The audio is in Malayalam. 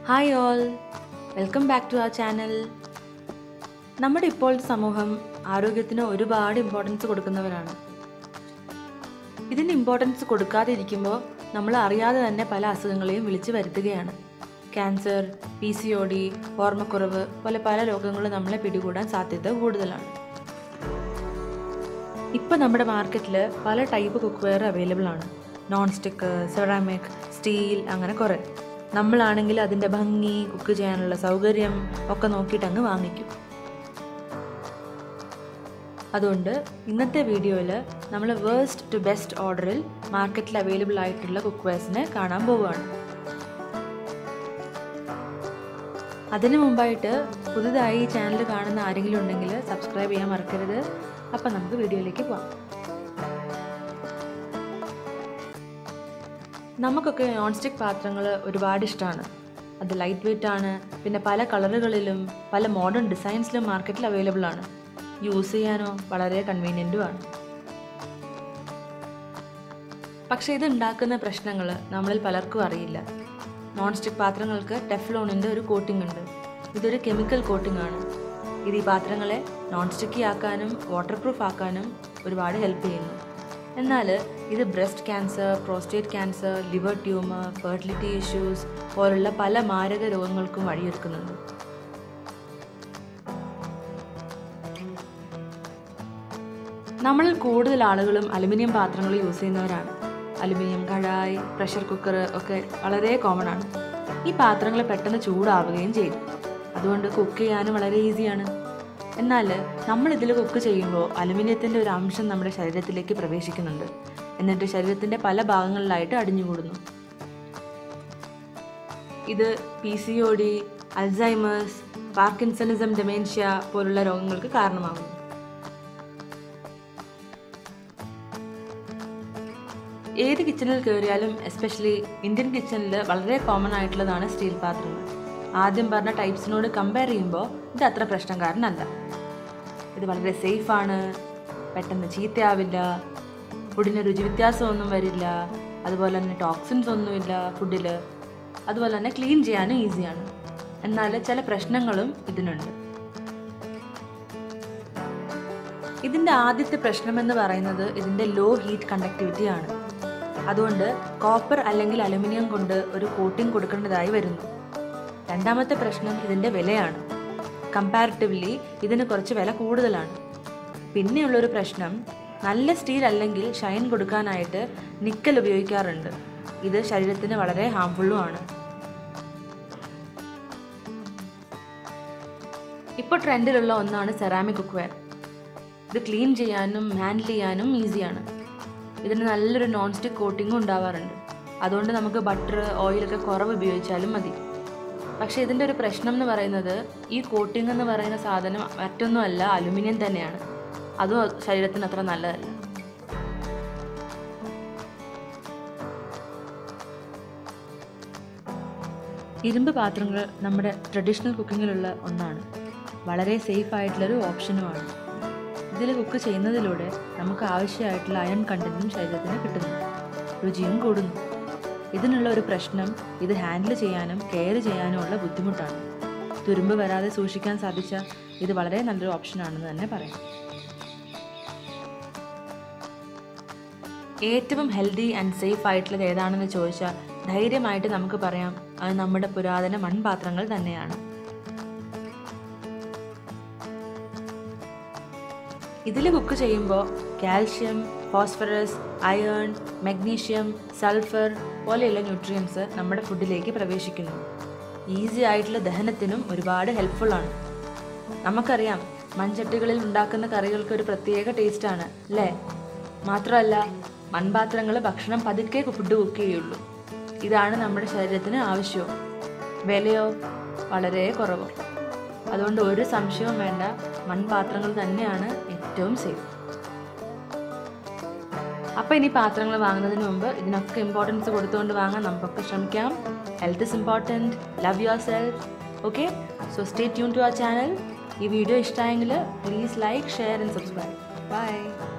hi all welcome back to our channel നമ്മുടെ ഇപ്പോഴത്തെ സമൂഹം ആരോഗ്യത്തിന് ഒരുപാട് ഇമ്പോർട്ടൻസ് കൊടുക്കുന്നവരാണ് ഇതിന് ഇമ്പോർട്ടൻസ് കൊടുക്കാതെ ഇരിക്കുമ്പോൾ നമ്മൾ അറിയാതെ തന്നെ പല അസുഖങ്ങളെയും വിളിച്ചു വരുത്തുകയാണ് cancer P C O D ഓർമ്മക്കുറവ് പോലെ പല രോഗങ്ങളും നമ്മളെ പിടികൂടാൻ സാധ്യത കൂടുതലാണ് ഇപ്പം നമ്മുടെ മാർക്കറ്റിൽ പല ടൈപ്പ് കുക്ക് വെയർ അവൈലബിൾ ആണ് നോൺ സ്റ്റിക്ക് സെറാമിക് സ്റ്റീൽ അങ്ങനെ കുറേ നമ്മളാണെങ്കിൽ അതിൻ്റെ ഭംഗി കുക്ക് ചെയ്യാനുള്ള സൗകര്യം ഒക്കെ നോക്കിയിട്ട് അങ്ങ് വാങ്ങിക്കും അതുകൊണ്ട് ഇന്നത്തെ വീഡിയോയിൽ നമ്മൾ വേസ്റ്റ് ടു ബെസ്റ്റ് ഓർഡറിൽ മാർക്കറ്റിൽ അവൈലബിൾ ആയിട്ടുള്ള കുക്ക് വെയർസിനെ കാണാൻ പോവുകയാണ് അതിനു മുമ്പായിട്ട് പുതുതായി ഈ ചാനൽ കാണുന്ന ആരെങ്കിലും ഉണ്ടെങ്കിൽ സബ്സ്ക്രൈബ് ചെയ്യാൻ മറക്കരുത് അപ്പം നമുക്ക് വീഡിയോയിലേക്ക് പോവാം നമുക്കൊക്കെ നോൺ സ്റ്റിക്ക് പാത്രങ്ങൾ ഒരുപാട് ഇഷ്ടമാണ് അത് ലൈറ്റ് വെയിറ്റ് ആണ് പിന്നെ പല കളറുകളിലും പല മോഡേൺ ഡിസൈൻസിലും മാർക്കറ്റിൽ അവൈലബിൾ ആണ് യൂസ് ചെയ്യാനോ വളരെ കൺവീനിയൻറ്റും ആണ് പക്ഷേ ഇത് ഉണ്ടാക്കുന്ന പ്രശ്നങ്ങൾ നമ്മളിൽ പലർക്കും അറിയില്ല നോൺ സ്റ്റിക്ക് പാത്രങ്ങൾക്ക് ടെഫ്ലോണിൻ്റെ ഒരു കോട്ടിംഗ് ഉണ്ട് ഇതൊരു കെമിക്കൽ കോട്ടിംഗ് ആണ് ഇത് ഈ പാത്രങ്ങളെ നോൺ സ്റ്റിക്കി ആക്കാനും വാട്ടർ പ്രൂഫ് ആക്കാനും ഒരുപാട് ഹെൽപ്പ് ചെയ്യുന്നു എന്നാൽ ഇത് breast cancer prostate cancer liver tumour fertility issues പോലുള്ള പല മാരക രോഗങ്ങൾക്കും വഴിയൊരുക്കുന്നുണ്ട് നമ്മളിൽ കൂടുതൽ ആളുകളും അലുമിനിയം പാത്രങ്ങൾ യൂസ് ചെയ്യുന്നവരാണ് അലുമിനിയം കടായി പ്രഷർ കുക്കർ ഒക്കെ വളരെ കോമൺ ആണ് ഈ പാത്രങ്ങൾ പെട്ടെന്ന് ചൂടാവുകയും ചെയ്യും അതുകൊണ്ട് കുക്ക് ചെയ്യാനും വളരെ ഈസിയാണ് എന്നാൽ നമ്മൾ ഇതിൽ കുക്ക് ചെയ്യുമ്പോൾ അലുമിനിയത്തിൻ്റെ ഒരു അംശം നമ്മുടെ ശരീരത്തിലേക്ക് പ്രവേശിക്കുന്നുണ്ട് എന്നിട്ട് ശരീരത്തിൻ്റെ പല ഭാഗങ്ങളിലായിട്ട് അടിഞ്ഞുകൂടുന്നു ഇത് P C O D Alzheimer's parkinsonism dementia പോലുള്ള രോഗങ്ങൾക്ക് കാരണമാകുന്നു ഏത് കിച്ചണിൽ കയറിയാലും എസ്പെഷ്യലി ഇന്ത്യൻ കിച്ചണിൽ വളരെ കോമൺ ആയിട്ടുള്ളതാണ് സ്റ്റീൽ പാത്രങ്ങൾ ആദ്യം പറഞ്ഞ ടൈപ്സിനോട് കമ്പയർ ചെയ്യുമ്പോൾ ഇത് അത്ര പ്രശ്നക്കാരനല്ല ഇത് വളരെ സേഫാണ് പെട്ടെന്ന് ചീത്തയാവില്ല ഫുഡിന് രുചി വ്യത്യാസമൊന്നും വരില്ല അതുപോലെ തന്നെ ടോക്സിൻസ് ഒന്നുമില്ല ഫുഡിൽ അതുപോലെ തന്നെ ക്ലീൻ ചെയ്യാനും ഈസിയാണ് എന്നാൽ ചില പ്രശ്നങ്ങളും ഇതിനുണ്ട് ഇതിൻ്റെ ആദ്യത്തെ പ്രശ്നമെന്ന് പറയുന്നത് ഇതിൻ്റെ ലോ ഹീറ്റ് കണ്ടക്ടിവിറ്റി ആണ് അതുകൊണ്ട് കോപ്പർ അല്ലെങ്കിൽ അലുമിനിയം കൊണ്ട് ഒരു കോട്ടിംഗ് കൊടുക്കേണ്ടതായി വരുന്നു രണ്ടാമത്തെ പ്രശ്നം ഇതിൻ്റെ വിലയാണ് കമ്പാരിറ്റീവ്ലി ഇതിന് കുറച്ച് വില കൂടുതലാണ് പിന്നെയുള്ളൊരു പ്രശ്നം നല്ല സ്റ്റീൽ അല്ലെങ്കിൽ ഷൈൻ കൊടുക്കാനായിട്ട് നിക്കൽ ഉപയോഗിക്കാറുണ്ട് ഇത് ശരീരത്തിന് വളരെ ഹാംഫുള്ളുമാണ് ഇപ്പോൾ ട്രെൻഡിലുള്ള ഒന്നാണ് സെറാമിക് കുക്ക്വെയർ ഇത് ക്ലീൻ ചെയ്യാനും ഹാൻഡിൽ ചെയ്യാനും ഈസിയാണ് ഇതിന് നല്ലൊരു നോൺ സ്റ്റിക്ക് കോട്ടിങ്ങും ഉണ്ടാവാറുണ്ട് അതുകൊണ്ട് നമുക്ക് ബട്ടർ ഓയിലൊക്കെ കുറവ് ഉപയോഗിച്ചാലും മതി പക്ഷേ ഇതിൻ്റെ ഒരു പ്രശ്നം എന്ന് പറയുന്നത് ഈ കോട്ടിംഗ് എന്ന് പറയുന്ന സാധനം മറ്റൊന്നുമല്ല അലുമിനിയം തന്നെയാണ് അതും ശരീരത്തിന് അത്ര നല്ലതല്ല ഇരുമ്പ് പാത്രങ്ങൾ നമ്മുടെ ട്രഡീഷണൽ കുക്കിങ്ങിലുള്ള ഒന്നാണ് വളരെ സേഫ് ആയിട്ടുള്ളൊരു ഓപ്ഷനുമാണ് ഇതിൽ കുക്ക് ചെയ്യുന്നതിലൂടെ നമുക്ക് ആവശ്യമായിട്ടുള്ള അയൺ കണ്ടന്റും ശരീരത്തിന് കിട്ടുന്നു രുചിയും കൂടുന്നു ഇതിനുള്ള ഒരു പ്രശ്നം ഇത് ഹാൻഡിൽ ചെയ്യാനും കെയർ ചെയ്യാനും ഉള്ള ബുദ്ധിമുട്ടാണ് തുരുമ്പ് വരാതെ സൂക്ഷിക്കാൻ സാധിച്ച ഇത് വളരെ നല്ലൊരു ഓപ്ഷനാണെന്ന് തന്നെ പറയാം ഏറ്റവും ഹെൽത്തി ആൻഡ് സേഫ് ആയിട്ടുള്ളത് ഏതാണെന്ന് ചോദിച്ചാൽ ധൈര്യമായിട്ട് നമുക്ക് പറയാം അത് നമ്മുടെ പുരാതന മൺപാത്രങ്ങൾ തന്നെയാണ് ഇതിൽ കുക്ക് ചെയ്യുമ്പോൾ calcium phosphorus iron magnesium sulphur പോലെയുള്ള ന്യൂട്രിയൻസ് നമ്മുടെ ഫുഡിലേക്ക് പ്രവേശിക്കുന്നു ഈസി ആയിട്ടുള്ള ദഹനത്തിനും ഒരുപാട് ഹെൽപ്ഫുള്ളാണ് നമുക്കറിയാം മൺചട്ടികളിൽ ഉണ്ടാക്കുന്ന കറികൾക്ക് ഒരു പ്രത്യേക ടേസ്റ്റാണ് അല്ലേ മാത്രമല്ല മൺപാത്രങ്ങൾ ഭക്ഷണം പതുക്കെ ഫുഡ് കുക്ക് ചെയ്യുള്ളൂ ഇതാണ് നമ്മുടെ ശരീരത്തിന് ആവശ്യവും വിലയോ വളരെ കുറവും അതുകൊണ്ട് ഒരു സംശയവും വേണ്ട മൺപാത്രങ്ങൾ തന്നെയാണ് ഏറ്റവും സേഫ് അപ്പോൾ ഇനി പാത്രങ്ങൾ വാങ്ങുന്നതിന് മുമ്പ് ഇതിനൊക്കെ ഇമ്പോർട്ടൻസ് കൊടുത്തുകൊണ്ട് വാങ്ങാൻ നമുക്കൊക്കെ ശ്രമിക്കാം health is important love yourself okay so stay tune to our channel ഈ വീഡിയോ ഇഷ്ടമായെങ്കിൽ please like share and subscribe by